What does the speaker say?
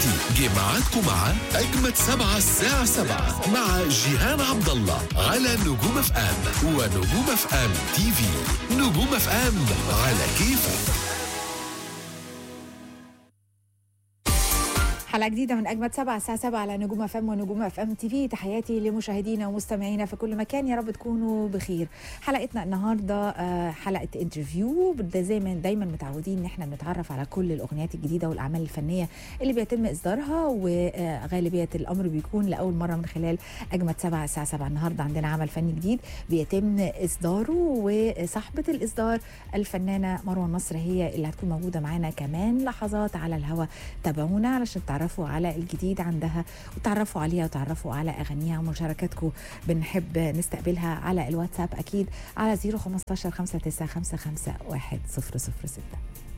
دلوقتي جه ميعادكم مع أجمد سبعة الساعة سبعة مع جيهان عبد الله على نجوم اف ام ونجوم اف ام تي في نجوم اف ام على كيفك حلقة جديدة من أجمد سبعة الساعة سبعة على نجوم اف ام ونجوم اف ام تي في تحياتي لمشاهدينا ومستمعينا في كل مكان يا رب تكونوا بخير حلقتنا النهاردة آه، حلقة انترفيو ده زي ما دايما متعودين ان احنا بنتعرف على كل الأغنيات الجديدة والأعمال الفنية اللي بيتم إصدارها وغالبية الأمر بيكون لأول مرة من خلال أجمد سبعة الساعة سبعة النهاردة عندنا عمل فني جديد بيتم إصداره وصاحبة الإصدار الفنانة مروة نصر هي اللي هتكون موجودة معانا كمان لحظات على الهوا تابعونا علشان تعرفوا على الجديد عندها وتعرفوا عليها وتعرفوا على اغانيها ومشاركاتكم بنحب نستقبلها على الواتساب اكيد على 015 5955 100 6